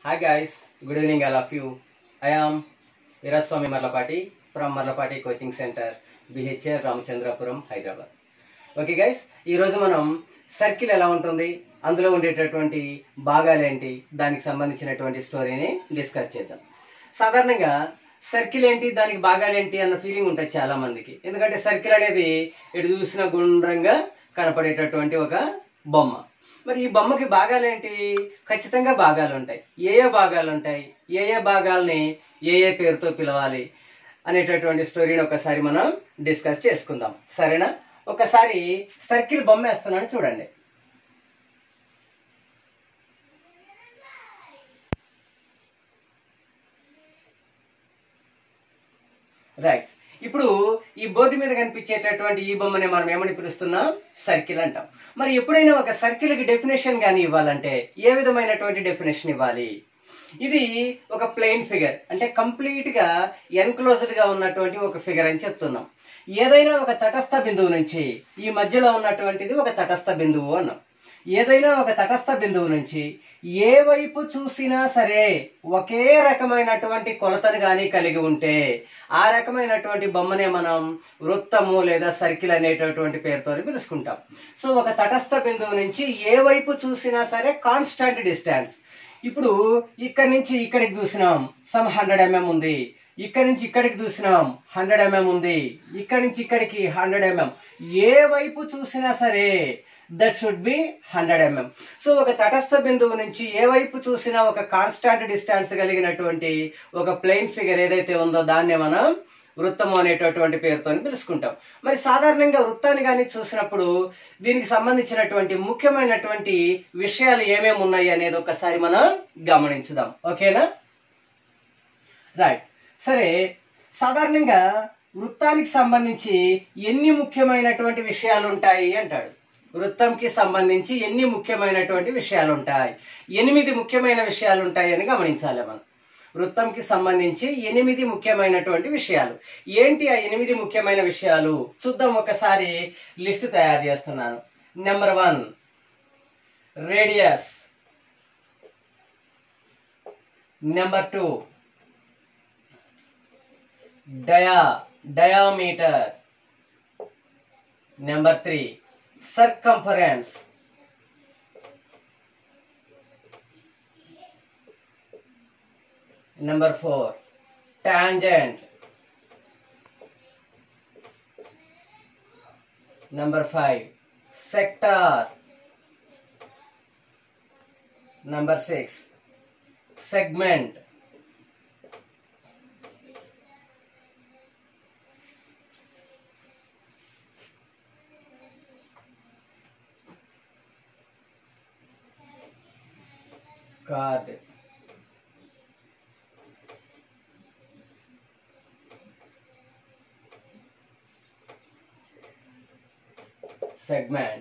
Hi guys, good evening all of you. I am Viraswamy Marlapati from Marlapati Coaching Center, BHR Ramachandrapuram Hyderabad okay guys ఈరోజు మనం circle ఎలా ఉంటుంది అందులో ఉండేటటువంటి భాగాలేంటి దానికి సంబంధించినటువంటి స్టోరీని డిస్కస్ చేద్దాం సాధారణంగా సర్కిల్ ఏంటి దానికి భాగాలేంటి అన్న ఫీలింగ్ ఉంటుంది చాలా మందికి ఎందుకంటే సర్కిల్ అనేది ఎటు చూసిన గుండ్రంగా కనపడేటటువంటి ఒక బొమ్మ మరి ఈ బొమ్మకి భాగాలేంటి ఖచ్చితంగా భాగాలు ఉంటాయి ఏ ఏ భాగాలు ఉంటాయి ఏ ఏ భాగాల్ని ఏ ఏ పేరుతో పిలవాలి అనేటటువంటి స్టోరీని ఒకసారి మనం డిస్కస్ చేసుకుందాం సరేనా ఒకసారి సర్కిల్ బొమ్మ వేస్తున్నాను చూడండి రైట్ ఇప్పుడు ఈ బోర్డు మీద కనిపించేటటువంటి ఈ బొమ్మని మనం ఏమని పిలుస్తున్నాం సర్కిల్ అంటాం మరి ఎప్పుడైనా ఒక సర్కిల్కి డెఫినేషన్ కానీ ఇవ్వాలంటే ఏ విధమైనటువంటి డెఫినేషన్ ఇవ్వాలి ఇది ఒక ప్లెయిన్ ఫిగర్ అంటే కంప్లీట్ గా ఎన్క్లోజ్డ్ గా ఉన్నటువంటి ఒక ఫిగర్ అని చెప్తున్నాం ఏదైనా ఒక తటస్థ బిందువు నుంచి ఈ మధ్యలో ఉన్నటువంటిది ఒక తటస్థ బిందువు అన్నాం ఏదైనా ఒక తటస్థ బిందువు నుంచి ఏ వైపు చూసినా సరే ఒకే రకమైనటువంటి కొలతను కానీ కలిగి ఉంటే ఆ రకమైనటువంటి బొమ్మనే మనం వృత్తము లేదా సర్కిల్ అనేటటువంటి పేరుతో పిలుచుకుంటాం సో ఒక తటస్థ బిందువు నుంచి ఏ వైపు చూసినా సరే కాన్స్టాంట్ డిస్టెన్స్ ఇప్పుడు ఇక్కడి నుంచి ఇక్కడికి చూసినాం సమ్ హండ్రెడ్ ఎంఎం ఉంది ఇక్కడి నుంచి ఇక్కడికి చూసినాం హండ్రెడ్ ఎంఎం ఉంది ఇక్కడి నుంచి ఇక్కడికి హండ్రెడ్ ఎంఎం ఏ వైపు చూసినా సరే that should be hundred MM so ఒక తటస్థ బిందువు నుంచి ఏ వైపు చూసినా ఒక కాన్స్టాంట్ డిస్టెన్స్ కలిగినటువంటి ఒక ప్లెయిన్ ఫిగర్ ఏదైతే ఉందో దాన్నే మనం వృత్తము అనేటటువంటి పేరుతో పిలుచుకుంటాం మరి సాధారణంగా వృత్తాన్ని కానీ చూసినప్పుడు దీనికి సంబంధించినటువంటి ముఖ్యమైనటువంటి విషయాలు ఏమేమి ఉన్నాయి అనేది ఒకసారి మనం గమనించుదాం ఓకేనా రైట్ సరే సాధారణంగా వృత్తానికి సంబంధించి ఎన్ని ముఖ్యమైనటువంటి విషయాలు ఉంటాయి అంటాడు వృత్తంకి సంబంధించి ఎన్ని ముఖ్యమైనటువంటి విషయాలు ఉంటాయి ఎనిమిది ముఖ్యమైన విషయాలు ఉంటాయి అని గమనించాలి మనం వృత్తంకి సంబంధించి ఎనిమిది ముఖ్యమైనటువంటి విషయాలు ఏంటి ఆ ఎనిమిది ముఖ్యమైన విషయాలు చూద్దాం ఒకసారి లిస్ట్ తయారు చేస్తున్నాను number one radius number two డయా diameter number three circumference Number four, tangent. Number five, sector. Number six, segment. Card. segment.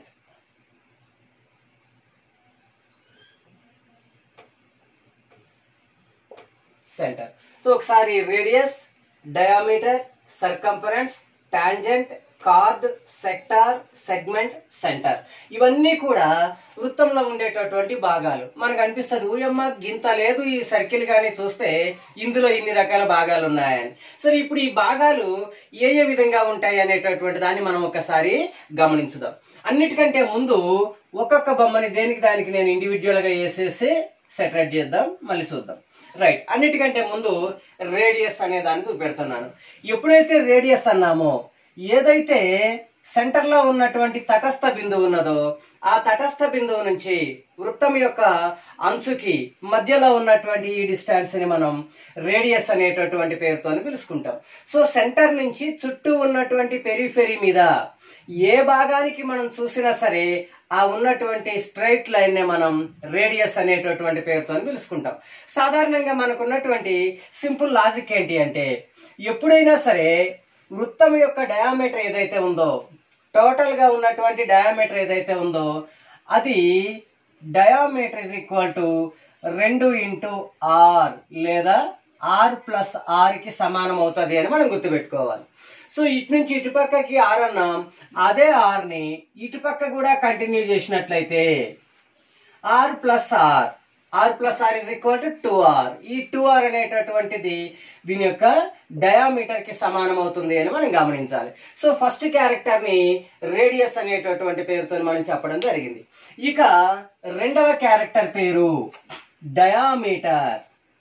Centre so ఒకసారి radius diameter circumference tangent chord sector segment centre ఇవన్నీ కూడా వృత్తంలో ఉండేటటువంటి భాగాలు మనకు అనిపిస్తుంది ఊయమ్మ గింత లేదు ఈ సర్కిల్ కానీ చూస్తే ఇందులో ఇన్ని రకాల భాగాలు ఉన్నాయని సరే ఇప్పుడు ఈ భాగాలు ఏ ఏ విధంగా ఉంటాయి అనేటటువంటి దాన్ని మనం ఒకసారి గమనించుదాం అన్నిటికంటే ముందు ఒక్కొక్క బొమ్మని దేనికి దానికి నేను ఇండివిజువల్ గా వేసేసి సెటరేట్ చేద్దాం మళ్ళీ చూద్దాం రైట్ అన్నిటికంటే ముందు రేడియస్ అనే దాన్ని చూపెడుతున్నాను ఎప్పుడైతే రేడియస్ అన్నామో ఏదైతే సెంటర్ లో ఉన్నటువంటి తటస్థ బిందువు ఉన్నదో ఆ తటస్థ బిందువు నుంచి వృత్తం యొక్క అంచుకి మధ్యలో ఉన్నటువంటి ఈ డిస్టెన్స్ ని మనం రేడియస్ అనేటటువంటి పేరుతో పిలుచుకుంటాం సో సెంటర్ నుంచి చుట్టూ ఉన్నటువంటి పెరిఫెరీ మీద ఏ భాగానికి మనం చూసినా సరే ఆ ఉన్నటువంటి స్ట్రైట్ లైన్ నే మనం రేడియస్ అనేటటువంటి పేరుతో పిలుచుకుంటాం సాధారణంగా మనకున్నటువంటి సింపుల్ లాజిక్ ఏంటి అంటే ఎప్పుడైనా సరే వృత్తం యొక్క డయామీటర్ ఏదైతే ఉందో టోటల్ గా ఉన్నటువంటి డయామీటర్ ఏదైతే ఉందో అది డయామీటర్ ఇస్ ఈక్వల్ టు రెండు ఇంటూ ఆర్ లేదా ఆర్ ప్లస్ ఆర్ కి సమానం అవుతుంది అని మనం గుర్తుపెట్టుకోవాలి సో ఇటు నుంచి ఇటు పక్కకి ఆర్ అన్నాం అదే ఆర్ ని ఇటు పక్క కూడా కంటిన్యూ చేసినట్లయితే R plus R R plus R is equal to two R ఈ టూ ఆర్ అనేటటువంటిది దీని యొక్క డయామీటర్ కి సమానం అవుతుంది అని మనం గమనించాలి సో ఫస్ట్ క్యారెక్టర్ ని రేడియస్ అనేటటువంటి పేరుతో మనం చెప్పడం జరిగింది ఇక రెండవ క్యారెక్టర్ పేరు డయామీటర్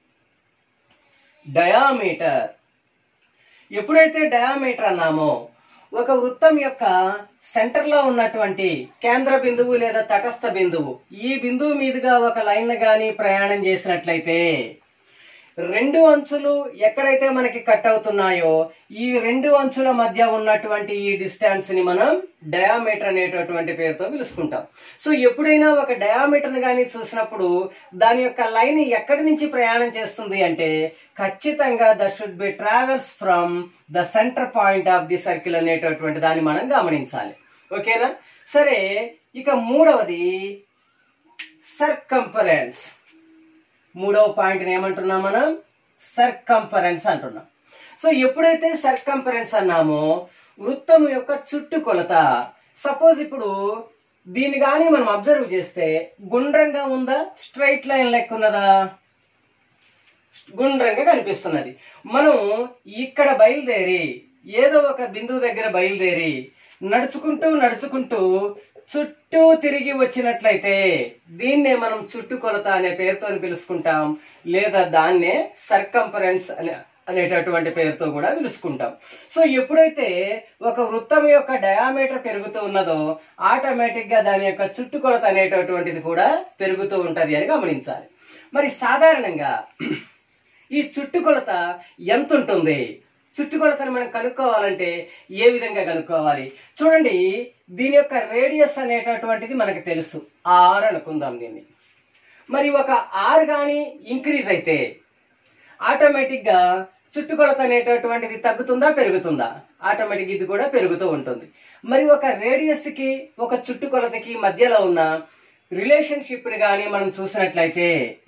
డయామీటర్ ఎప్పుడైతే డయామీటర్ అన్నామో ఒక వృత్తం యొక్క సెంటర్ లో ఉన్నటువంటి కేంద్ర బిందువు లేదా తటస్థ బిందువు ఈ బిందువు మీదుగా ఒక లైన్ గాని ప్రయాణం చేసినట్లయితే రెండు అంచులు ఎక్కడైతే మనకి కట్ అవుతున్నాయో ఈ రెండు అంచుల మధ్య ఉన్నటువంటి ఈ డిస్టెన్స్ ని మనం డయామీటర్ అనేటటువంటి పేరుతో పిలుచుకుంటాం సో ఎప్పుడైనా ఒక డయామీటర్ కానీ చూసినప్పుడు దాని యొక్క లైన్ ఎక్కడి నుంచి ప్రయాణం చేస్తుంది అంటే ఖచ్చితంగా the should be travels from the centre point of the circle అనేటటువంటి దాన్ని మనం గమనించాలి ఓకేనా సరే ఇక మూడవది సర్కంఫరెన్స్ మూడవ పాయింట్ ఏమంటున్నాం మనం సర్కంఫరెన్స్ అంటున్నాం సో ఎప్పుడైతే సర్కంఫరెన్స్ అన్నామో వృత్తం యొక్క చుట్టుకొలత సపోజ్ ఇప్పుడు దీన్ని కానీ మనం అబ్జర్వ్ చేస్తే గుండ్రంగా ఉందా స్ట్రైట్ లైన్ లెక్క ఉన్నదా గుండ్రంగా కనిపిస్తున్నది మనం ఇక్కడ బయలుదేరి ఏదో ఒక బిందువు దగ్గర బయలుదేరి నడుచుకుంటూ నడుచుకుంటూ చుట్టూ తిరిగి వచ్చినట్లయితే దీన్నే మనం చుట్టుకొలత అనే పేరుతో పిలుచుకుంటాం లేదా దాన్నే సర్కంఫరెన్స్ అనే అనేటటువంటి పేరుతో కూడా పిలుచుకుంటాం సో ఎప్పుడైతే ఒక వృత్తం యొక్క డయామీటర్ పెరుగుతూ ఉన్నదో ఆటోమేటిక్ గా దాని యొక్క చుట్టుకొలత అనేటటువంటిది కూడా పెరుగుతూ ఉంటది అని గమనించాలి మరి సాధారణంగా ఈ చుట్టుకొలత ఎంత ఉంటుంది చుట్టుకొలతను మనం కనుక్కోవాలంటే ఏ విధంగా కనుక్కోవాలి చూడండి దీని యొక్క రేడియస్ అనేటటువంటిది మనకు తెలుసు ఆర్ అనుకుందాం దీన్ని మరి ఒక ఆర్ కానీ ఇంక్రీజ్ అయితే ఆటోమేటిక్ గా చుట్టుకొలత అనేటటువంటిది తగ్గుతుందా పెరుగుతుందా ఆటోమేటిక్ ఇది కూడా పెరుగుతూ ఉంటుంది మరి ఒక రేడియస్ కి ఒక చుట్టుకొలతకి మధ్యలో ఉన్న రిలేషన్షిప్ ని కానీ మనం చూసినట్లయితే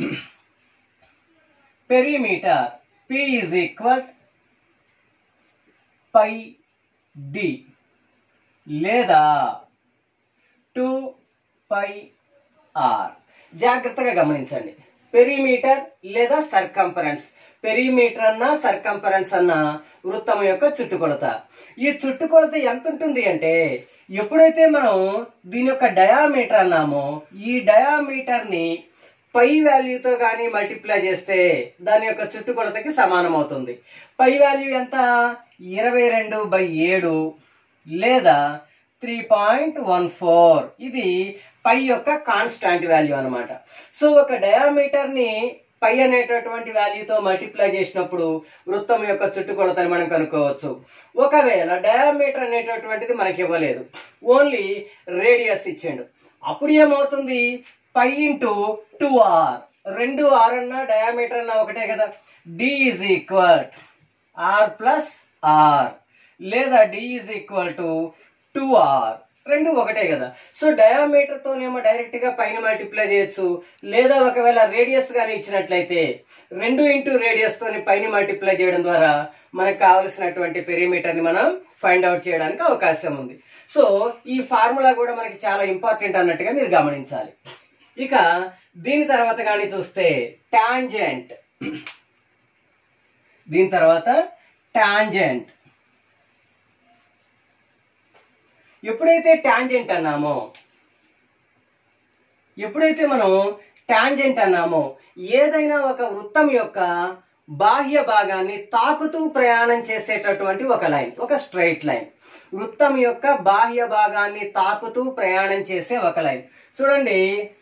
perimeter P is equal pi D లేదా టూ పై ఆర్ జాగ్రత్తగా గమనించండి పెరిమీటర్ లేదా సర్కంఫరెన్స్ పెరిమీటర్ అన్న సర్కంఫరెన్స్ అన్న వృత్తం యొక్క చుట్టుకొలత ఈ చుట్టుకొలత ఎంత ఉంటుంది అంటే ఎప్పుడైతే మనం దీని యొక్క డయామీటర్ అన్నామో ఈ డయామీటర్ ని పై వాల్యూతో కానీ మల్టిప్లై చేస్తే దాని యొక్క చుట్టుకొలతకి సమానం అవుతుంది పై వాల్యూ ఎంత ఇరవై రెండు బై ఏడు లేదా త్రీ పాయింట్ వన్ ఫోర్ ఇది పై యొక్క కాన్స్టాంట్ వాల్యూ అన్నమాట సో ఒక డయామీటర్ ని పై అనేటటువంటి వాల్యూతో మల్టిప్లై చేసినప్పుడు వృత్తం యొక్క చుట్టుకొలతని మనం కనుక్కోవచ్చు ఒకవేళ డయామీటర్ అనేటటువంటిది మనకి ఇవ్వలేదు ఓన్లీ రేడియస్ ఇచ్చిండు అప్పుడు ఏమవుతుంది పై ఇంటూ టూ ఆర్ రెండు ఆర్ అన్న డయామీటర్ అన్న ఒకటే కదా D is equal R plus R లేదా D is equal to two R రెండు ఒకటే కదా సో డయామీటర్ తోనేమో డైరెక్ట్ గా పైన మల్టిప్లై చేయొచ్చు లేదా ఒకవేళ రేడియస్ గాని ఇచ్చినట్లయితే రెండు ఇంటూ రేడియస్ తోని పైన మల్టిప్లై చేయడం ద్వారా మనకు కావలసినటువంటి పెరిమీటర్ ని మనం ఫైండ్ అవుట్ చేయడానికి అవకాశం ఉంది సో ఈ ఫార్ములా కూడా మనకి చాలా ఇంపార్టెంట్ అన్నట్టుగా మీరు గమనించాలి ఇక దీని తర్వాత కానీ చూస్తే టాంజెంట్ దీని తర్వాత టాంజెంట్ ఎప్పుడైతే టాంజెంట్ అన్నామో ఎప్పుడైతే మనం టాంజెంట్ అన్నామో ఏదైనా ఒక వృత్తం యొక్క బాహ్య భాగాన్ని తాకుతూ ప్రయాణం చేసేటటువంటి ఒక లైన్ ఒక స్ట్రైట్ లైన్ వృత్తం యొక్క బాహ్య భాగాన్ని తాకుతూ ప్రయాణం చేసే ఒక లైన్ చూడండి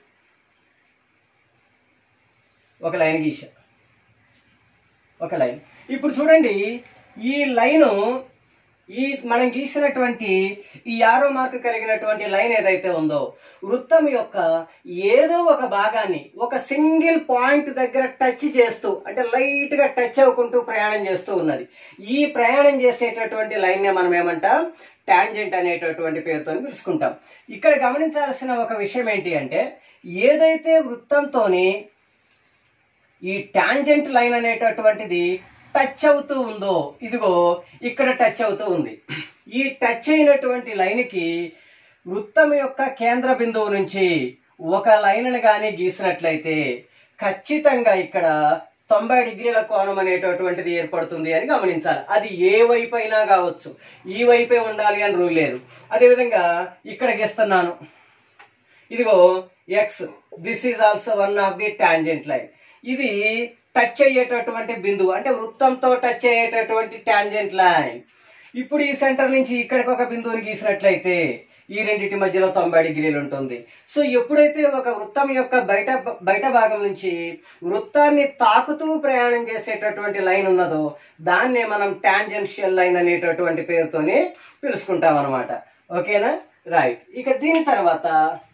ఒక లైన్ గీసా ఒక లైన్ ఇప్పుడు చూడండి ఈ లైను ఈ మనం గీసినటువంటి ఈ యారో మార్క్ కలిగినటువంటి లైన్ ఏదైతే ఉందో వృత్తం యొక్క ఏదో ఒక భాగాన్ని ఒక సింగిల్ పాయింట్ దగ్గర టచ్ చేస్తూ అంటే లైట్ గా టచ్ అవ్వకుంటూ ప్రయాణం చేస్తూ ఉన్నది ఈ ప్రయాణం చేసేటటువంటి లైన్ నే మనం ఏమంటాం టాంజెంట్ అనేటటువంటి పేరుతో పిలుచుకుంటాం ఇక్కడ గమనించాల్సిన ఒక విషయం ఏంటి అంటే ఏదైతే వృత్తంతోని ఈ టాంజెంట్ లైన్ అనేటటువంటిది టచ్ అవుతూ ఉందో ఇదిగో ఇక్కడ టచ్ అవుతూ ఉంది ఈ టచ్ అయినటువంటి లైన్కి వృత్తం యొక్క కేంద్ర బిందువు నుంచి ఒక లైన్ కానీ గీసినట్లయితే ఖచ్చితంగా ఇక్కడ తొంభై డిగ్రీల కోణం అనేటటువంటిది ఏర్పడుతుంది అని గమనించాలి అది ఏ వైపు అయినా కావచ్చు ఈ వైపే ఉండాలి అని రూల్ లేదు అదేవిధంగా ఇక్కడ గీస్తున్నాను ఇదిగో X this is also one of the tangent line ఇది టచ్ అయ్యేటటువంటి బిందువు అంటే వృత్తంతో టచ్ అయ్యేటటువంటి టాంజెంట్ లైన్ ఇప్పుడు ఈ సెంటర్ నుంచి ఇక్కడికి ఒక బిందువుని గీసినట్లయితే ఈ రెండింటి మధ్యలో తొంభై డిగ్రీలు ఉంటుంది సో ఎప్పుడైతే ఒక వృత్తం యొక్క బయట బయట భాగం నుంచి వృత్తాన్ని తాకుతూ ప్రయాణం చేసేటటువంటి లైన్ ఉన్నదో దాన్నే మనం టాంజెన్షియల్ లైన్ అనేటటువంటి పేరుతోనే పిలుచుకుంటాం అనమాట ఓకేనా రైట్ ఇక దీని తర్వాత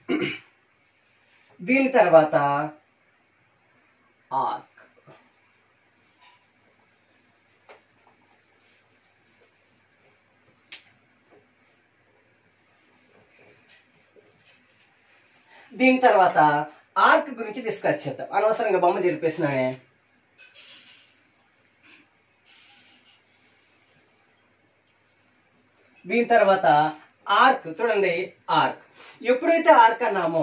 దీని తర్వాత ఆర్క్ దీని తర్వాత ఆర్క్ గురించి డిస్కస్ చేద్దాం అనవసరంగా బొమ్మ జరిపేసినానే దీని తర్వాత ఆర్క్ చూడండి ఆర్క్ ఎప్పుడైతే ఆర్క్ అన్నామో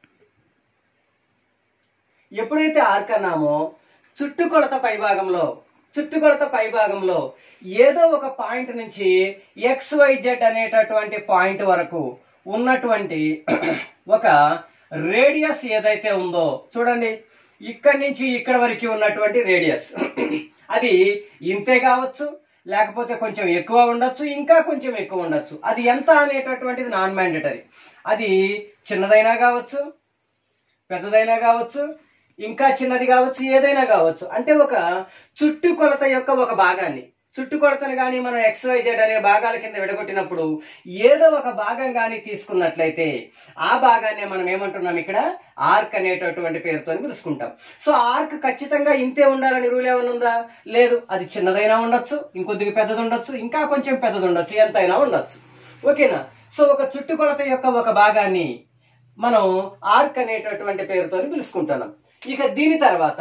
ఎప్పుడైతే ఆర్క్ అన్నామో చుట్టుకొలత పైభాగంలో చుట్టుకొలత పైభాగంలో ఏదో ఒక పాయింట్ నుంచి ఎక్స్ వై జెడ్ అనేటటువంటి పాయింట్ వరకు ఉన్నటువంటి ఒక రేడియస్ ఏదైతే ఉందో చూడండి ఇక్కడి నుంచి ఇక్కడ వరకు ఉన్నటువంటి రేడియస్ అది ఇంతే కావచ్చు లేకపోతే కొంచెం ఎక్కువ ఉండొచ్చు ఇంకా కొంచెం ఎక్కువ ఉండొచ్చు అది ఎంత అనేటటువంటిది నాన్ మ్యాండేటరీ అది చిన్నదైనా కావచ్చు పెద్దదైనా కావచ్చు ఇంకా చిన్నది కావచ్చు ఏదైనా కావచ్చు అంటే ఒక చుట్టుకొలత యొక్క ఒక భాగాన్ని చుట్టుకొలతను కానీ మనం ఎక్స్వైజెడ్ అనే భాగాల కింద విడగొట్టినప్పుడు ఏదో ఒక భాగం కానీ తీసుకున్నట్లయితే ఆ భాగాన్ని మనం ఏమంటున్నాం ఇక్కడ ఆర్క్ అనేటటువంటి పేరుతో పిలుచుకుంటాం సో ఆర్క్ ఖచ్చితంగా ఇంతే ఉండాలని రూల్ ఏమైనా ఉందా లేదు అది చిన్నదైనా ఉండొచ్చు ఇంకొద్దిగా పెద్దది ఉండొచ్చు ఇంకా కొంచెం పెద్దది ఉండొచ్చు ఎంతైనా ఉండొచ్చు ఓకేనా సో ఒక చుట్టుకొలత యొక్క ఒక భాగాన్ని మనం ఆర్క్ అనేటటువంటి పేరుతో పిలుచుకుంటున్నాం ఇక దీని తర్వాత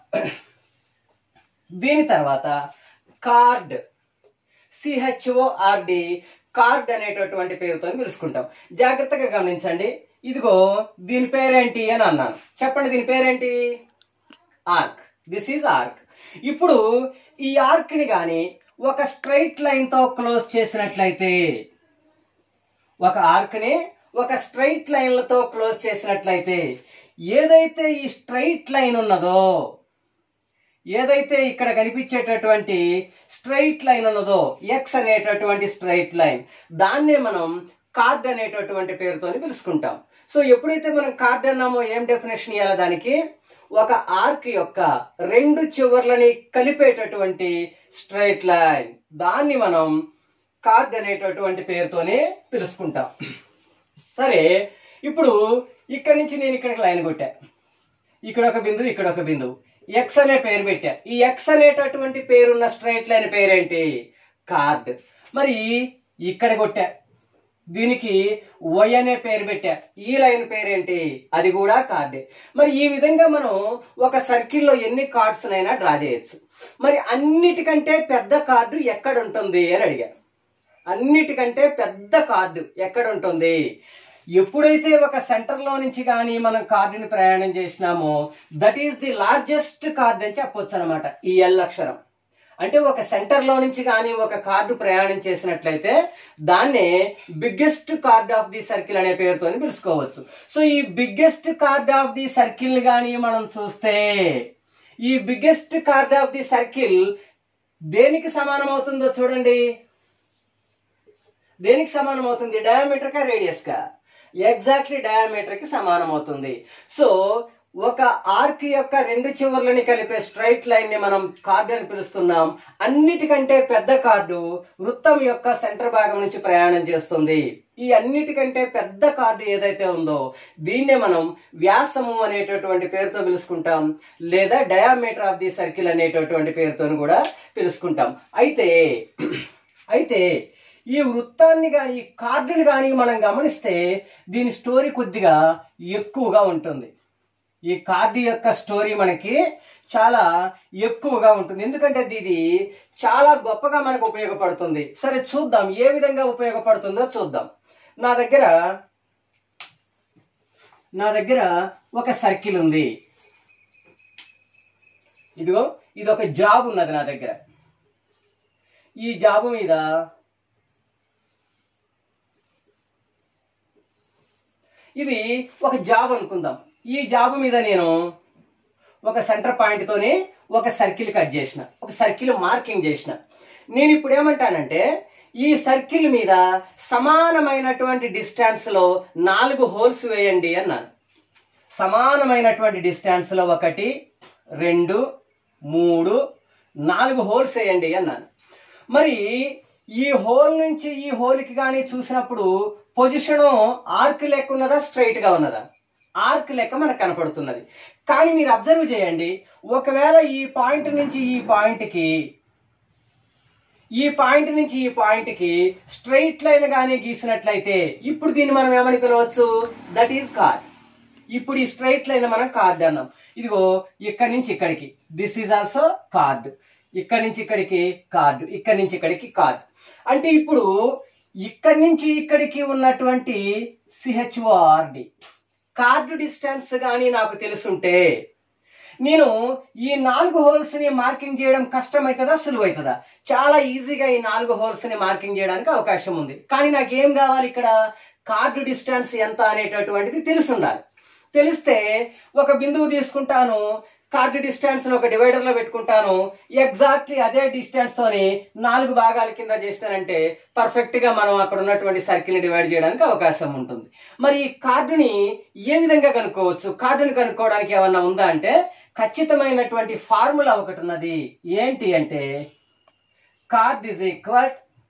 దీని తర్వాత కార్డ్ సిహెచ్ఓఆర్డి కార్డ్ అనేటటువంటి పేరుతో పిలుచుకుంటాం జాగ్రత్తగా గమనించండి ఇదిగో దీని పేరేంటి అని అన్నాను చెప్పండి దీని పేరేంటి ఆర్క్ దిస్ ఈజ్ ఆర్క్ ఇప్పుడు ఈ ఆర్క్ ని గాని ఒక స్ట్రైట్ లైన్ తో క్లోజ్ చేసినట్లయితే ఒక ఆర్క్ ని ఒక స్ట్రైట్ లైన్లతో క్లోజ్ చేసినట్లయితే ఏదైతే ఈ స్ట్రైట్ లైన్ ఉన్నదో ఏదైతే ఇక్కడ కనిపించేటటువంటి స్ట్రైట్ లైన్ ఉన్నదో ఎక్స్ అనేటటువంటి స్ట్రైట్ లైన్ దాన్నే మనం కార్డ్ అనేటటువంటి పేరుతో పిలుచుకుంటాం సో ఎప్పుడైతే మనం కార్డ్ అన్నామో ఏం డెఫినేషన్ ఇవ్వాలి దానికి ఒక ఆర్క్ యొక్క రెండు చివర్లని కలిపేటటువంటి స్ట్రైట్ లైన్ దాన్ని మనం కార్డ్ అనేటటువంటి పేరుతోనే పిలుచుకుంటాం సరే ఇప్పుడు ఇక్కడి నుంచి నేను ఇక్కడికి లైన్ కొట్టా ఇక్కడ ఒక బిందువు ఇక్కడ ఒక బిందువు ఎక్స్ అనే పేరు పెట్టా ఈ ఎక్స్ అనేటటువంటి పేరున్న స్ట్రైట్ లైన్ పేరేంటి కార్డ్ మరి ఇక్కడ కొట్టా దీనికి వై అనే పేరు పెట్టా ఈ లైన్ పేరేంటి అది కూడా కార్డే మరి ఈ విధంగా మనం ఒక సర్కిల్లో ఎన్ని కార్డ్స్ అయినా డ్రా చేయొచ్చు మరి అన్నిటికంటే పెద్ద కార్డు ఎక్కడ ఉంటుంది అని అడిగా అన్నిటికంటే పెద్ద కార్డు ఎక్కడ ఉంటుంది ఎప్పుడైతే ఒక సెంటర్ లో నుంచి కానీ మనం కార్డుని ప్రయాణం చేసినామో that is the largest chord అని చెప్పొచ్చు అనమాట ఈ ఎల్ అక్షరం అంటే ఒక సెంటర్ లో నుంచి కానీ ఒక కార్డు ప్రయాణం చేసినట్లయితే దాన్నే biggest chord of the circle అనే పేరుతో పిలుచుకోవచ్చు సో ఈ biggest chord of the circle కానీ మనం చూస్తే ఈ biggest chord of the circle దేనికి సమానం అవుతుందో చూడండి దేనికి సమానం అవుతుంది డయామీటర్ కా రేడియస్ కా ఎగ్జాక్ట్లీ డయామీటర్ కి సమానం అవుతుంది సో ఒక ఆర్క్ యొక్క రెండు చివర్లని కలిపే స్ట్రైట్ లైన్ ని మనం కార్డు అని పిలుస్తున్నాం అన్నిటికంటే పెద్ద కార్డు వృత్తం యొక్క సెంటర్ భాగం నుంచి ప్రయాణం చేస్తుంది ఈ అన్నిటికంటే పెద్ద కార్డు ఏదైతే ఉందో దీన్నే మనం వ్యాసము అనేటటువంటి పేరుతో పిలుచుకుంటాం లేదా డయామీటర్ ఆఫ్ ది సర్కిల్ అనేటటువంటి పేరుతో కూడా పిలుచుకుంటాం అయితే అయితే ఈ వృత్తాన్ని కానీ ఈ కార్డుని కానీ మనం గమనిస్తే దీని స్టోరీ కొద్దిగా ఎక్కువగా ఉంటుంది ఈ కార్డు యొక్క స్టోరీ మనకి చాలా ఎక్కువగా ఉంటుంది ఎందుకంటే ఇది చాలా గొప్పగా మనకు ఉపయోగపడుతుంది సరే చూద్దాం ఏ విధంగా ఉపయోగపడుతుందో చూద్దాం నా దగ్గర నా దగ్గర ఒక సర్కిల్ ఉంది ఇదిగో ఇది ఒక జాబ్ ఉన్నది నా దగ్గర ఈ జాబ్ మీద ఇది ఒక జాబ్ అనుకుందాం ఈ జాబ్ మీద నేను ఒక సెంటర్ పాయింట్ తోని ఒక సర్కిల్ కట్ చేసిన ఒక సర్కిల్ మార్కింగ్ చేసిన నేను ఇప్పుడు ఏమంటానంటే ఈ సర్కిల్ మీద సమానమైనటువంటి డిస్టెన్స్ లో నాలుగు హోల్స్ వేయండి అన్నాను సమానమైనటువంటి డిస్టెన్స్ లో ఒకటి రెండు మూడు నాలుగు హోల్స్ వేయండి అన్నాను మరి ఈ హోల్ నుంచి ఈ హోల్కి కానీ చూసినప్పుడు పొజిషన్ ఆర్క్ లెక్క ఉన్నదా స్ట్రైట్ గా ఉన్నదా ఆర్క్ లెక్క మనకు కనపడుతున్నది కానీ మీరు అబ్జర్వ్ చేయండి ఒకవేళ ఈ పాయింట్ నుంచి ఈ పాయింట్కి ఈ పాయింట్ నుంచి ఈ పాయింట్ కి స్ట్రైట్ లైన్ గానీ గీసినట్లయితే ఇప్పుడు దీన్ని మనం ఏమని పిలవచ్చు దట్ ఈస్ కార్డ్ ఇప్పుడు ఈ స్ట్రైట్ లైన్ మనం కార్డ్ అన్నాం ఇదిగో ఇక్కడి నుంచి ఇక్కడికి దిస్ ఈజ్ ఆల్సో కార్డ్ ఇక్కడి నుంచి ఇక్కడికి కార్డు ఇక్కడి నుంచి ఇక్కడికి కార్డ్ అంటే ఇప్పుడు ఇక్కడి నుంచి ఇక్కడికి ఉన్నటువంటి సిహెచ్ఓఆర్డి కార్డు డిస్టెన్స్ కానీ నాకు తెలుసుంటే నేను ఈ నాలుగు హోల్స్ ని మార్కింగ్ చేయడం కష్టమవుతుందా సులువవుతుందా చాలా ఈజీగా ఈ నాలుగు హోల్స్ ని మార్కింగ్ చేయడానికి అవకాశం ఉంది కానీ నాకు ఏం కావాలి ఇక్కడ కార్డు డిస్టెన్స్ ఎంత అనేటటువంటిది తెలిసి ఉండాలి తెలిస్తే ఒక బిందువు తీసుకుంటాను కార్డు డిస్టెన్స్ ఒక డివైడర్ లో పెట్టుకుంటాను ఎగ్జాక్ట్లీ అదే డిస్టెన్స్ తోని నాలుగు భాగాల కింద చేసినానంటే పర్ఫెక్ట్ గా మనం అక్కడ ఉన్నటువంటి సర్కిల్ ని డివైడ్ చేయడానికి అవకాశం ఉంటుంది మరి ఈ కార్డుని ఏ విధంగా కనుక్కోవచ్చు కార్డుని కనుక్కోవడానికి ఏమన్నా ఉందా అంటే ఖచ్చితమైనటువంటి ఫార్ములా ఒకటి ఉన్నది ఏంటి అంటే chord is equal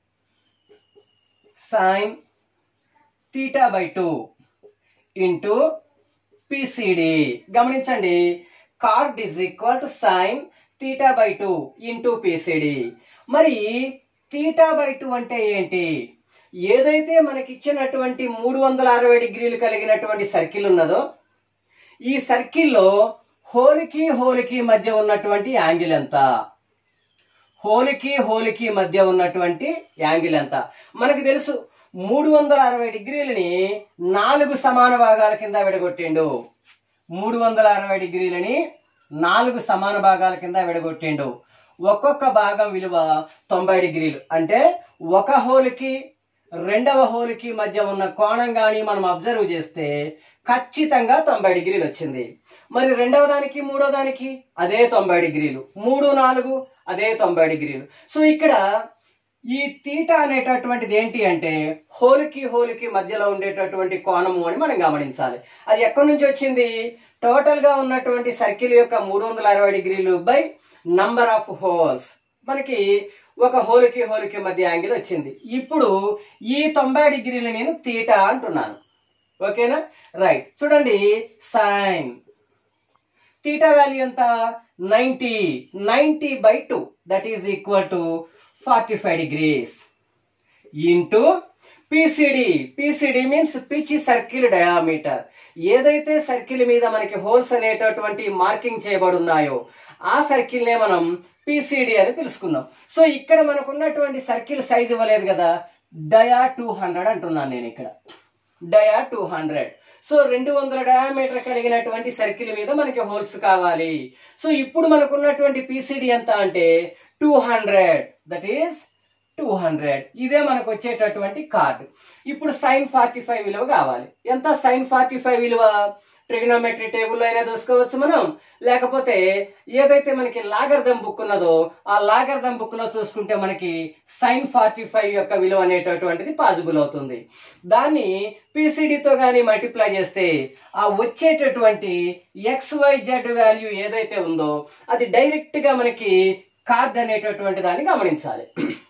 sine theta by two into PCD గమనించండి chord is equal to sine theta by two into PCD మరి థీటా బై టూ అంటే ఏంటి ఏదైతే మనకి ఇచ్చినటువంటి మూడు వందల అరవై డిగ్రీలు కలిగినటువంటి సర్కిల్ ఉన్నదో ఈ సర్కిల్లో హోల్కి హోల్కి మధ్య ఉన్నటువంటి యాంగిల్ ఎంత హోల్కి హోల్కి మధ్య ఉన్నటువంటి యాంగిల్ ఎంత మనకు తెలుసు మూడు వందల అరవై డిగ్రీలని నాలుగు సమాన భాగాల కింద విడగొట్టిండు మూడు వందల అరవై డిగ్రీలని నాలుగు సమాన భాగాల కింద విడగొట్టిండు ఒక్కొక్క భాగం విలువ తొంభై డిగ్రీలు అంటే ఒక హోల్కి రెండవ హోల్కి మధ్య ఉన్న కోణం కానీ మనం అబ్జర్వ్ చేస్తే ఖచ్చితంగా తొంభై డిగ్రీలు వచ్చింది మరి రెండవ దానికి మూడో దానికి అదే తొంభై డిగ్రీలు మూడు నాలుగు అదే తొంభై డిగ్రీలు సో ఇక్కడ ఈ తీట అనేటటువంటిది ఏంటి అంటే హోల్కి హోల్కి మధ్యలో ఉండేటటువంటి కోణము అని మనం గమనించాలి అది ఎక్కడి నుంచి వచ్చింది టోటల్ గా ఉన్నటువంటి సర్కిల్ యొక్క మూడు వందల అరవై డిగ్రీలు బై నంబర్ ఆఫ్ హోల్స్ మనకి ఒక హోల్కి హోల్కి మధ్య యాంగిల్ వచ్చింది ఇప్పుడు ఈ తొంభై డిగ్రీలు నేను తీట అంటున్నాను ఓకేనా రైట్ చూడండి సైన్ తీటా వాల్యూ ఎంత ninety ninety by two that is equal to forty five degrees into PCD PCD means pitch circle diameter ఏదైతే సర్కిల్ మీద మనకి హోల్స్ అనేటటువంటి మార్కింగ్ చేయబడి ఉన్నాయో ఆ సర్కిల్ నే మనం పిసిడి అని పిలుచుకుందాం సో ఇక్కడ మనకు ఉన్నటువంటి సర్కిల్ సైజ్ ఇవ్వలేదు కదా డయా టూ హండ్రెడ్ అంటున్నాను నేను ఇక్కడ డయా టూ హండ్రెడ్ సో రెండు వందల డయామీటర్ కలిగినటువంటి సర్కిల్ మీద మనకి హోల్స్ కావాలి సో ఇప్పుడు మనకు ఉన్నటువంటి పిసిడి ఎంత అంటే two hundred that is two hundred ఇదే మనకు వచ్చేటటువంటి కార్డు ఇప్పుడు సైన్ ఫార్టీ ఫైవ్ విలువ కావాలి ఎంత సైన్ ఫార్టీ ఫైవ్ విలువ ట్రిగ్నోమెట్రీ టేబుల్ అయినా చూసుకోవచ్చు మనం లేకపోతే ఏదైతే మనకి లాగర్దం బుక్ ఉన్నదో ఆ లాగర్దం బుక్ లో చూసుకుంటే మనకి సైన్ ఫార్టీ ఫైవ్ యొక్క విలువ అనేటటువంటిది పాసిబుల్ అవుతుంది దాన్ని పిసిడితో కానీ మల్టిప్లై చేస్తే ఆ వచ్చేటటువంటి ఎక్స్ వై జెడ్ వాల్యూ ఏదైతే ఉందో అది డైరెక్ట్ గా మనకి కార్డ్ అనేటటువంటి దాన్ని గమనించాలి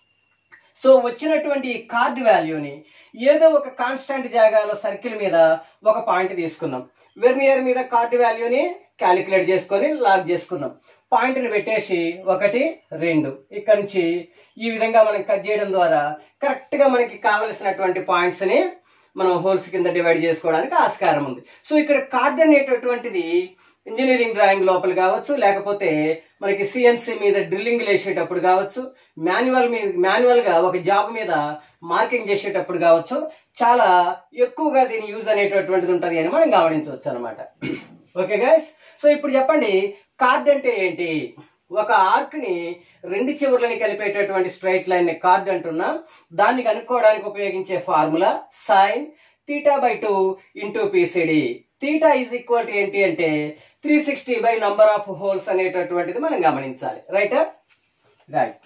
సో వచ్చినటువంటి కార్డ్ వాల్యూని ఏదో ఒక కాన్స్టెంట్ జాగాలో సర్కిల్ మీద ఒక పాయింట్ తీసుకున్నాం వెర్నియర్ మీద కార్డ్ వాల్యూని క్యాలిక్యులేట్ చేసుకొని లాక్ చేసుకున్నాం పాయింట్ని పెట్టేసి ఒకటి రెండు ఇక్కడ నుంచి ఈ విధంగా మనం కట్ చేయడం ద్వారా కరెక్ట్గా మనకి కావలసినటువంటి పాయింట్స్ని మనం హోల్స్ కింద డివైడ్ చేసుకోవడానికి ఆస్కారం ఉంది సో ఇక్కడ కార్డ్ అనేటటువంటిది ఇంజనీరింగ్ డ్రాయింగ్ లోపల కావచ్చు లేకపోతే మనకి సిఎన్సి మీద డ్రిల్లింగ్ వేసేటప్పుడు కావచ్చు మాన్యువల్ మీద మాన్యువల్ గా ఒక జాబ్ మీద మార్కింగ్ చేసేటప్పుడు కావచ్చు చాలా ఎక్కువగా దీని యూజ్ అనేటటువంటిది ఉంటుంది అని మనం గమనించవచ్చు అనమాట ఓకే గైస్ సో ఇప్పుడు చెప్పండి కార్డ్ అంటే ఏంటి ఒక ఆర్క్ ని రెండు చివర్లని కలిపేటటువంటి స్ట్రైట్ లైన్ ని కార్డ్ అంటున్నాం దాన్ని కనుక్కోవడానికి ఉపయోగించే formula sine theta by two into PCD theta is equal to ఏంటి అంటే three sixty by number of holes అనేటటువంటిది మనం గమనించాలి రైట్ రైట్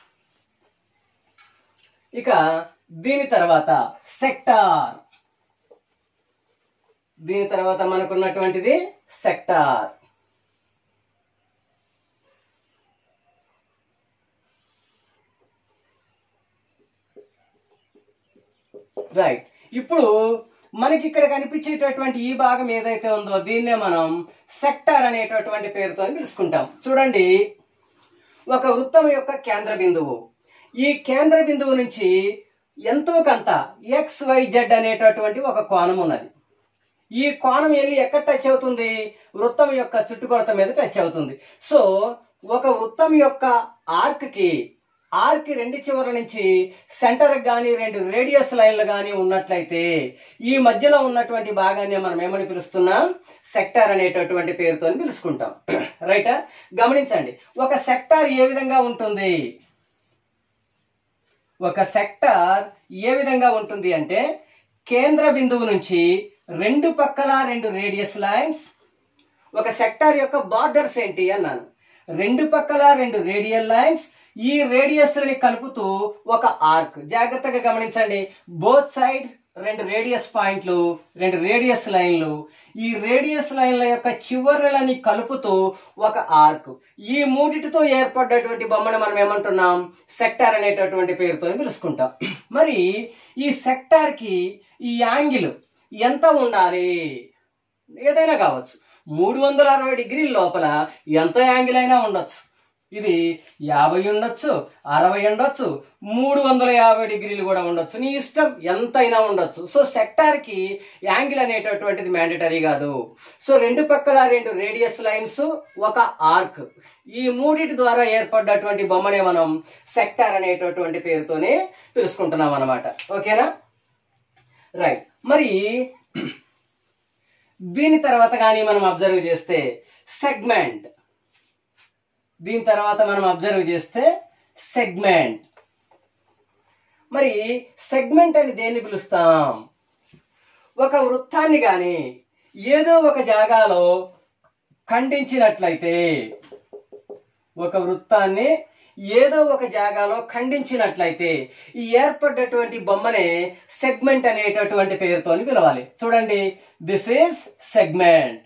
ఇక దీని తర్వాత సెక్టార్ దీని తర్వాత మనకున్నటువంటిది సెక్టార్ రైట్ ఇప్పుడు మనకి ఇక్కడ కనిపించేటటువంటి ఈ భాగం ఏదైతే ఉందో దీన్నే మనం సెక్టార్ అనేటటువంటి పేరుతో పిలుచుకుంటాం చూడండి ఒక వృత్తం యొక్క కేంద్ర బిందువు ఈ కేంద్ర బిందువు నుంచి ఎంతో కొంత ఎక్స్ వై జెడ్ అనేటటువంటి ఒక కోణం ఉన్నది ఈ కోణం వెళ్ళి ఎక్కడ టచ్ అవుతుంది వృత్తం యొక్క చుట్టుకొలత మీద టచ్ అవుతుంది సో ఒక వృత్తం యొక్క ఆర్క్ కి ఆర్క్ రెండు చివరల నుంచి సెంటర్ కానీ రెండు రేడియస్ లైన్లు కానీ ఉన్నట్లయితే ఈ మధ్యలో ఉన్నటువంటి భాగాన్ని మనం ఏమని పిలుస్తున్నాం సెక్టార్ అనేటటువంటి పేరుతో పిలుచుకుంటాం రైటా గమనించండి ఒక సెక్టార్ ఏ విధంగా ఉంటుంది ఒక సెక్టార్ ఏ విధంగా ఉంటుంది అంటే కేంద్ర బిందువు నుంచి రెండు పక్కల రెండు రేడియస్ లైన్స్ ఒక సెక్టార్ యొక్క బార్డర్స్ ఏంటి అన్నాను రెండు పక్కల రెండు రేడియల్ లైన్స్ ఈ రేడియస్ ని కలుపుతూ ఒక ఆర్క్ జాగ్రత్తగా గమనించండి బోత్ సైడ్ రెండు రేడియస్ పాయింట్లు రెండు రేడియస్ లైన్లు ఈ రేడియస్ లైన్ల యొక్క చివరలని కలుపుతూ ఒక ఆర్క్ ఈ మూడిటితో ఏర్పడ్డటువంటి బొమ్మను మనం ఏమంటున్నాం సెక్టార్ అనేటటువంటి పేరుతో పిలుచుకుంటాం మరి ఈ సెక్టార్ కి ఈ యాంగిల్ ఎంత ఉండాలి ఏదైనా కావచ్చు మూడు వందల అరవై డిగ్రీల లోపల ఎంత యాంగిల్ అయినా ఉండొచ్చు ఇది యాభై ఉండొచ్చు అరవై ఉండొచ్చు మూడు వందల యాభై డిగ్రీలు కూడా ఉండొచ్చు నీ ఇష్టం ఎంతైనా ఉండొచ్చు సో సెక్టార్ కి యాంగిల్ అనేటటువంటిది మ్యాండటరీ కాదు సో రెండు పక్కల రెండు రేడియస్ లైన్స్ ఒక ఆర్క్ ఈ మూడిటి ద్వారా ఏర్పడ్డటువంటి బొమ్మనే మనం సెక్టార్ అనేటటువంటి పేరుతోనే పిలుచుకుంటున్నాం అనమాట ఓకేనా రైట్ మరి దీని తర్వాత కానీ మనం అబ్జర్వ్ చేస్తే సెగ్మెంట్ దీని తర్వాత మనం అబ్జర్వ్ చేస్తే సెగ్మెంట్ మరి సెగ్మెంట్ అని దేన్ని పిలుస్తాం ఒక వృత్తాన్ని కానీ ఏదో ఒక జాగాలో ఖండించినట్లయితే ఒక వృత్తాన్ని ఏదో ఒక జాగాలో ఖండించినట్లయితే ఈ ఏర్పడ్డటువంటి బొమ్మనే సెగ్మెంట్ అనేటటువంటి పేరుతో పిలవాలి చూడండి this is segment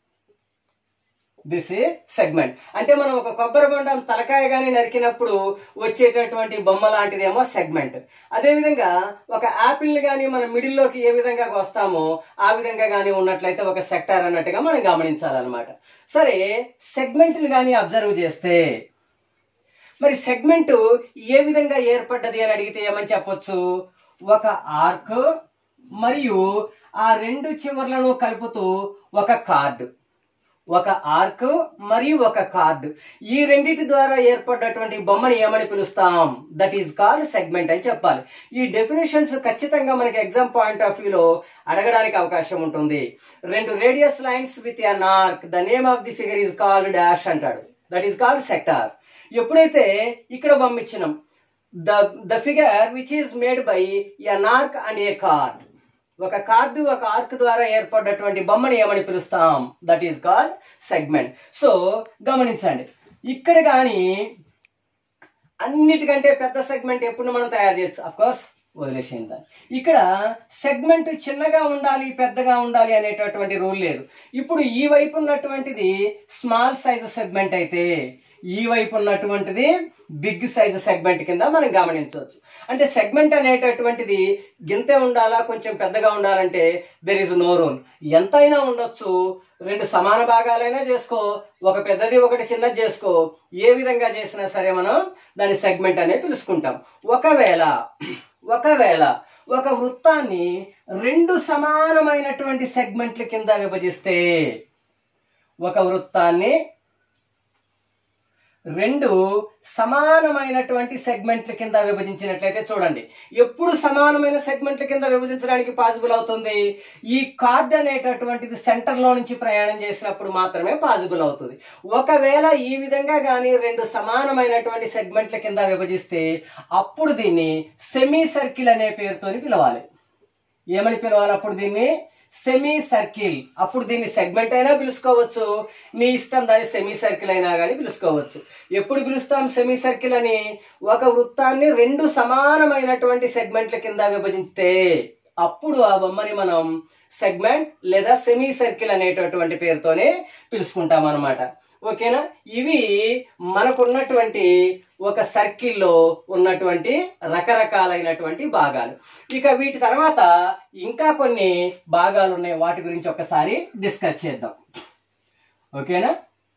this is segment అంటే మనం ఒక కొబ్బరి బొండం తలకాయ గాని నరికినప్పుడు వచ్చేటటువంటి బొమ్మ లాంటిదేమో సెగ్మెంట్ అదేవిధంగా ఒక యాపిల్ ని కానీ మనం మిడిల్లోకి ఏ విధంగా వస్తామో ఆ విధంగా కానీ ఉన్నట్లయితే ఒక సెక్టార్ అన్నట్టుగా మనం గమనించాలన్నమాట సరే సెగ్మెంట్ ని కానీ అబ్జర్వ్ చేస్తే మరి సెగ్మెంట్ ఏ విధంగా ఏర్పడ్డది అని అడిగితే ఏమని చెప్పొచ్చు ఒక ఆర్క్ మరియు ఆ రెండు చివర్లను కలుపుతూ ఒక కార్డు ఒక ఆర్క్ మరియు ఒక కార్డు ఈ రెండిటి ద్వారా ఏర్పడ్డటువంటి బొమ్మని ఏమని పిలుస్తాం దట్ ఈస్ కాల్డ్ సెగ్మెంట్ అని చెప్పాలి ఈ డెఫినేషన్స్ ఖచ్చితంగా మనకి ఎగ్జామ్ పాయింట్ ఆఫ్ వ్యూలో అడగడానికి అవకాశం ఉంటుంది రెండు radius lines with an arc the name of the figure is called dash అంటాడు దట్ ఈస్ కాల్డ్ సెక్టార్ ఎప్పుడైతే ఇక్కడ పంపించినాం the the figure which is made by an arc and a chord ఒక కార్డు ఒక ఆర్క్ ద్వారా ఏర్పడ్డటువంటి బొమ్మని ఏమని పిలుస్తాం that is called segment so గమనించండి ఇక్కడ కానీ అన్నిటికంటే పెద్ద సెగ్మెంట్ ఎప్పుడు మనం తయారు చేయొచ్చు అఫ్ కోర్స్ వదిలేసేయండి దాన్ని. ఇక్కడ సెగ్మెంట్ చిన్నగా ఉండాలి పెద్దగా ఉండాలి అనేటటువంటి రూల్ లేదు ఇప్పుడు ఈ వైపు ఉన్నటువంటిది స్మాల్ సైజ్ సెగ్మెంట్ అయితే ఈ వైపు ఉన్నటువంటిది బిగ్ సైజ్ సెగ్మెంట్ కింద మనం గమనించవచ్చు అంటే సెగ్మెంట్ అనేటటువంటిది గింతే ఉండాలా కొంచెం పెద్దగా ఉండాలంటే దెర్ ఇస్ నో రూల్ ఎంతైనా ఉండొచ్చు రెండు సమాన భాగాలైనా చేసుకో ఒక పెద్దది ఒకటి చిన్నది చేసుకో ఏ విధంగా చేసినా సరే మనం దాని సెగ్మెంట్ అనేది పిలుచుకుంటాం ఒకవేళ ఒకవేళ ఒక వృత్తాన్ని రెండు సమానమైనటువంటి సెగ్మెంట్ల కింద విభజిస్తే ఒక వృత్తాన్ని రెండు సమానమైనటువంటి సెగ్మెంట్ల కింద విభజించినట్లయితే చూడండి ఎప్పుడు సమానమైన సెగ్మెంట్ల కింద విభజించడానికి పాసిబుల్ అవుతుంది ఈ కార్డ్ అనేటటువంటిది సెంటర్ లో నుంచి ప్రయాణం చేసినప్పుడు మాత్రమే పాసిబుల్ అవుతుంది ఒకవేళ ఈ విధంగా కానీ రెండు సమానమైనటువంటి సెగ్మెంట్ల కింద విభజిస్తే అప్పుడు దీన్ని సెమీ సర్కిల్ అనే పేరుతోని పిలవాలి ఏమని పిలవాలి అప్పుడు దీన్ని సెమీ సర్కిల్ అప్పుడు దీన్ని సెగ్మెంట్ అయినా పిలుచుకోవచ్చు నీ ఇష్టం దాన్ని సెమీ సర్కిల్ అయినా కానీ పిలుచుకోవచ్చు ఎప్పుడు పిలుస్తాం సెమీ సర్కిల్ అని ఒక వృత్తాన్ని రెండు సమానమైనటువంటి సెగ్మెంట్ల కింద విభజిస్తే అప్పుడు ఆ బొమ్మని మనం సెగ్మెంట్ లేదా సెమీ సర్కిల్ అనేటటువంటి పేరుతోనే పిలుచుకుంటాం అనమాట ఓకేనా ఇవి మనకున్నటువంటి ఒక సర్కిల్లో ఉన్నటువంటి రకరకాలైనటువంటి భాగాలు ఇక వీటి తర్వాత ఇంకా కొన్ని భాగాలు ఉన్నాయి వాటి గురించి ఒకసారి డిస్కస్ చేద్దాం ఓకేనా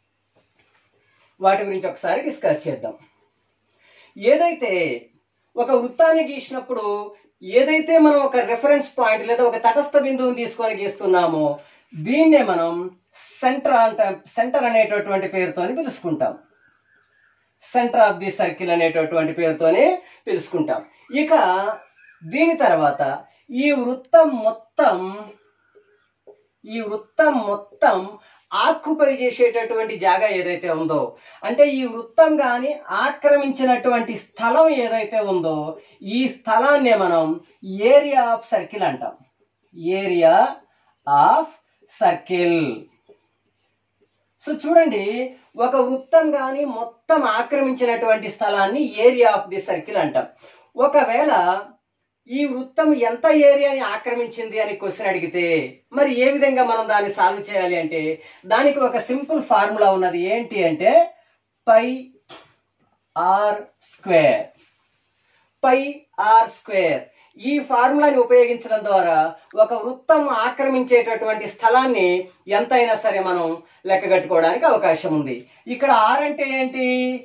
వాటి గురించి ఒకసారి డిస్కస్ చేద్దాం ఏదైతే ఒక వృత్తాన్ని గీసినప్పుడు ఏదైతే మనం ఒక రెఫరెన్స్ పాయింట్ లేదా ఒక తటస్థ బిందువుని తీసుకొని గీస్తున్నామో దీన్నే మనం సెంటర్ అంట సెంటర్ అనేటటువంటి పేరుతోని పిలుచుకుంటాం సెంటర్ ఆఫ్ ది సర్కిల్ అనేటటువంటి పేరుతోనే పిలుచుకుంటాం ఇక దీని తర్వాత ఈ వృత్తం మొత్తం ఈ వృత్తం మొత్తం ఆక్యుపై చేసేటటువంటి జాగా ఏదైతే ఉందో అంటే ఈ వృత్తం కానీ ఆక్రమించినటువంటి స్థలం ఏదైతే ఉందో ఈ స్థలాన్నే మనం ఏరియా ఆఫ్ సర్కిల్ అంటాం ఏరియా ఆఫ్ సర్కిల్ సో చూడండి ఒక వృత్తం కానీ మొత్తం ఆక్రమించినటువంటి స్థలాన్ని ఏరియా ఆఫ్ ది సర్కిల్ అంటాం ఒకవేళ ఈ వృత్తం ఎంత ఏరియాని ఆక్రమించింది అని క్వశ్చన్ అడిగితే మరి ఏ విధంగా మనం దాన్ని సాల్వ్ చేయాలి అంటే దానికి ఒక సింపుల్ ఫార్ములా ఉన్నది ఏంటి అంటే pi are square pi are square ఈ ఫార్ములాని ఉపయోగించడం ద్వారా ఒక వృత్తం ఆక్రమించేటటువంటి స్థలాన్ని ఎంతైనా సరే మనం లెక్కగట్టుకోవడానికి అవకాశం ఉంది ఇక్కడ ఆర్ అంటే ఏంటి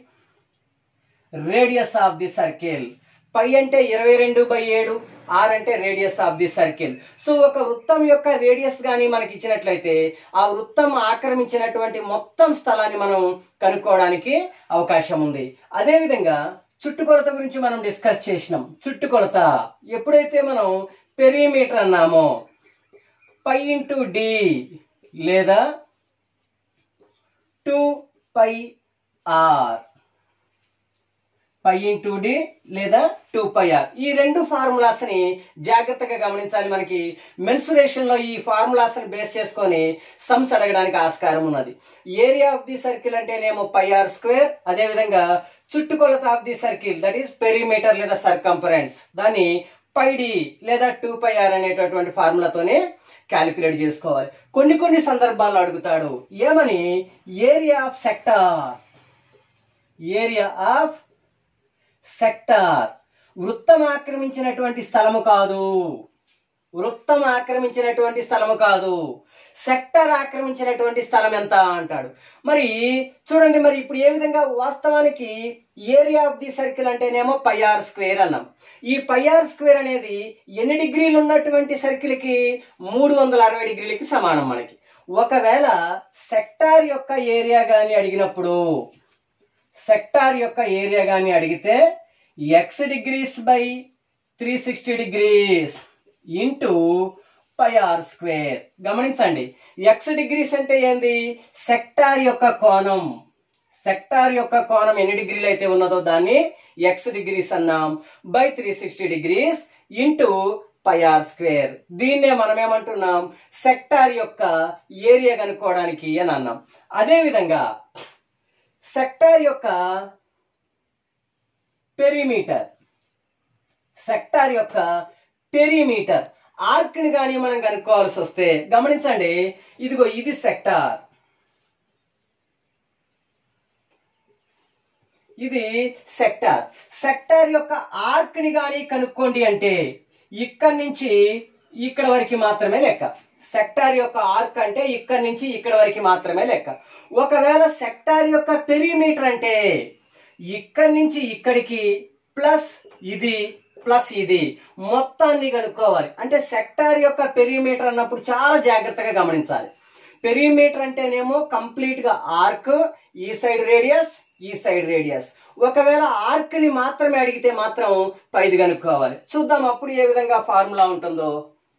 radius of the circle pi అంటే ఇరవై రెండు బై ఏడు ఆర్ అంటే radius of the circle so ఒక వృత్తం యొక్క రేడియస్ కానీ మనకి ఇచ్చినట్లయితే ఆ వృత్తం ఆక్రమించినటువంటి మొత్తం స్థలాన్ని మనం కనుక్కోవడానికి అవకాశం ఉంది అదేవిధంగా చుట్టుకొలత గురించి మనం డిస్కస్ చేసినాం చుట్టుకొలత ఎప్పుడైతే మనం పెరిమీటర్ అన్నామో పై ఇంటూ డి లేదా two pi R pi into D లేదా టూ పై ఆర్ ఈ రెండు ఫార్ములాస్ ని జాగ్రత్తగా గమనించాలి మనకి మెన్సురేషన్ లో ఈ ఫార్ములాస్ ని బేస్ చేసుకొని సమ్స్ అడగడానికి ఆస్కారం ఉన్నది ఏరియా ఆఫ్ ది సర్కిల్ అంటేనేమో పై ఆర్ స్క్వేర్ అదే విధంగా చుట్టుకొలత of the circle that is perimeter లేదా సర్కంపరెన్స్ దాన్ని పై డి లేదా టూ పై ఆర్ అనేటటువంటి ఫార్ములాతోనే క్యాలిక్యులేట్ చేసుకోవాలి కొన్ని కొన్ని సందర్భాల్లో అడుగుతాడు ఏమని area of sector area of sector వృత్తం ఆక్రమించినటువంటి స్థలము కాదు వృత్తం ఆక్రమించినటువంటి స్థలము కాదు సెక్టర్ ఆక్రమించినటువంటి స్థలం ఎంత అంటాడు మరి చూడండి మరి ఇప్పుడు ఏ విధంగా వాస్తవానికి ఏరియా ఆఫ్ ది సర్కిల్ అంటేనేమో పై ఆర్ స్క్వేర్ అన్నాం ఈ పై ఆర్ స్క్వేర్ అనేది ఎన్ని డిగ్రీలు ఉన్నటువంటి సర్కిల్ కి మూడు వందల అరవై డిగ్రీలకి సమానం మనకి ఒకవేళ సెక్టార్ యొక్క ఏరియా కానీ అడిగినప్పుడు సెక్టార్ యొక్క ఏరియా కానీ అడిగితే X degrees by three sixty degrees into pi are square గమనించండి ఎక్స్ డిగ్రీస్ అంటే ఏంది సెక్టార్ యొక్క కోణం సెక్టార్ యొక్క కోణం ఎన్ని డిగ్రీలు అయితే ఉన్నదో దాన్ని ఎక్స్ డిగ్రీస్ అన్నాం by three sixty degrees into pi are square దీన్నే మనం ఏమంటున్నాం సెక్టార్ యొక్క ఏరియా కనుక్కోవడానికి అని అన్నాం అదేవిధంగా సెక్టార్ యొక్క పెరిమీటర్ సెక్టార్ యొక్క పెరిమీటర్ ఆర్క్ ని కానీ మనం కనుక్కోవాల్సి వస్తే గమనించండి ఇదిగో ఇది సెక్టార్ ఇది సెక్టార్ సెక్టార్ యొక్క ఆర్క్ ని కానీ కనుక్కోండి అంటే ఇక్కడి నుంచి ఇక్కడ వరకు మాత్రమే లెక్క సెక్టార్ యొక్క ఆర్క్ అంటే ఇక్కడ నుంచి ఇక్కడ వరకు మాత్రమే లెక్క ఒకవేళ సెక్టార్ యొక్క పెరిమీటర్ అంటే ఇక్కడి నుంచి ఇక్కడికి ప్లస్ ఇది ప్లస్ ఇది మొత్తాన్ని కనుక్కోవాలి అంటే సెక్టార్ యొక్క పెరిమీటర్ అన్నప్పుడు చాలా జాగ్రత్తగా గమనించాలి పెరిమీటర్ అంటేనేమో కంప్లీట్ గా ఆర్క్ ఈ సైడ్ రేడియస్ ఈ సైడ్ రేడియస్ ఒకవేళ ఆర్క్ ని మాత్రమే అడిగితే మాత్రం పైది కనుక్కోవాలి చూద్దాం అప్పుడు ఏ విధంగా ఫార్ములా ఉంటుందో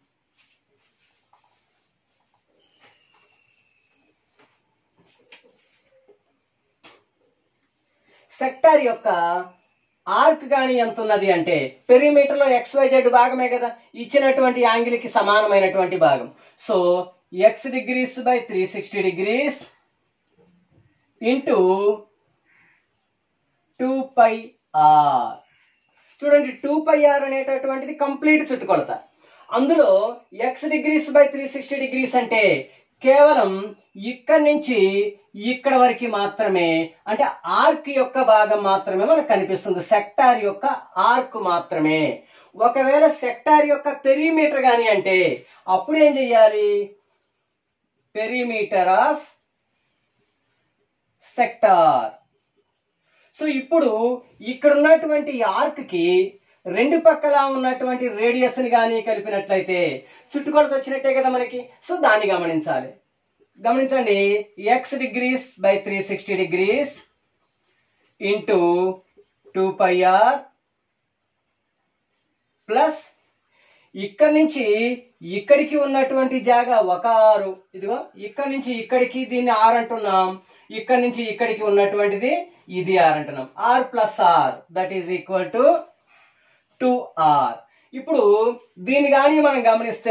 సెక్టార్ యొక్క ఆర్క్ కానీ ఎంత ఉన్నది అంటే పెరిమీటర్ లో ఎక్స్ వై జెడ్ భాగమే కదా ఇచ్చినటువంటి యాంగిల్ కి సమానమైనటువంటి భాగం so x degrees by three sixty degrees into two pi r చూడండి టూ పై ఆర్ అనేటటువంటిది కంప్లీట్ చుట్టుకొలత అందులో x degrees by three sixty degrees అంటే కేవలం ఇక్కడి నుంచి ఇక్కడ వరకు మాత్రమే అంటే ఆర్క్ యొక్క భాగం మాత్రమే మనకు కనిపిస్తుంది సెక్టార్ యొక్క ఆర్క్ మాత్రమే ఒకవేళ సెక్టార్ యొక్క పెరిమీటర్ కానీ అంటే అప్పుడు ఏం చెయ్యాలి పెరిమీటర్ ఆఫ్ సెక్టార్ సో ఇప్పుడు ఇక్కడ ఉన్నటువంటి ఆర్క్ కి రెండు పక్కల ఉన్నటువంటి రేడియస్ ని కానీ కలిపినట్లయితే చుట్టుకొలత వచ్చినట్టే కదా మనకి సో దాన్ని గమనించాలి గమనించండి X degrees by three sixty degrees into two pi r plus ఇక్కడి నుంచి ఇక్కడికి ఉన్నటువంటి జాగా ఒక ఆరు ఇదిగో ఇక్కడి నుంచి ఇక్కడికి దీన్ని ఆర్ అంటున్నాం ఇక్కడి నుంచి ఇక్కడికి ఉన్నటువంటిది ఇది ఆర్ అంటున్నాం r plus r that is equal to two r ఇప్పుడు దీన్ని కానీ మనం గమనిస్తే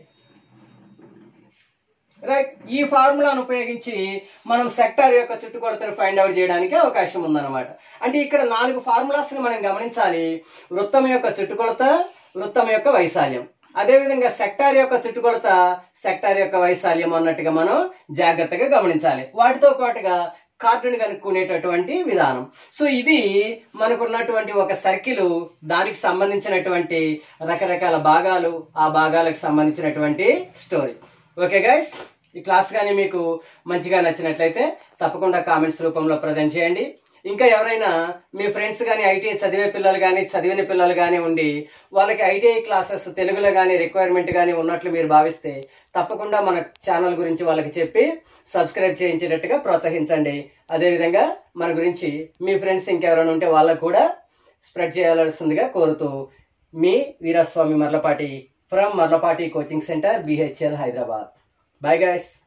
రైట్ ఈ ఫార్ములాను ఉపయోగించి మనం సెక్టార్ యొక్క చుట్టుకొలతను ఫైండ్ అవుట్ చేయడానికి అవకాశం ఉందన్నమాట అంటే ఇక్కడ నాలుగు ఫార్ములాస్ ని మనం గమనించాలి వృత్తం యొక్క చుట్టుకొలత వృత్తం యొక్క వైశాల్యం అదేవిధంగా సెక్టార్ యొక్క చుట్టుకొలత సెక్టార్ యొక్క వైశాల్యం అన్నట్టుగా మనం జాగ్రత్తగా గమనించాలి వాటితో పాటుగా కార్డుని కనుక్కునేటటువంటి విధానం సో ఇది మనకున్నటువంటి ఒక సర్కిల్ దానికి సంబంధించినటువంటి రకరకాల భాగాలు ఆ భాగాలకు సంబంధించినటువంటి స్టోరీ ఓకే గైస్ ఈ క్లాస్ కానీ మీకు మంచిగా నచ్చినట్లయితే తప్పకుండా కామెంట్స్ రూపంలో ప్రజెంట్ చేయండి ఇంకా ఎవరైనా మీ ఫ్రెండ్స్ కానీ ఐటీఐ చదివే పిల్లలు కానీ చదివిన పిల్లలు కానీ ఉండి వాళ్ళకి ఐటీఐ క్లాసెస్ తెలుగులో కానీ రిక్వైర్మెంట్ కానీ ఉన్నట్లు మీరు భావిస్తే తప్పకుండా మన ఛానల్ గురించి వాళ్ళకి చెప్పి సబ్స్క్రైబ్ చేయించేటట్టుగా ప్రోత్సహించండి అదేవిధంగా మన గురించి మీ ఫ్రెండ్స్ ఇంకెవరైనా ఉంటే వాళ్ళకు కూడా స్ప్రెడ్ చేయాల్సిందిగా కోరుతూ మీ Veeraswamy Marlapati from Marlapati coaching centre BHL Hyderabad bye guys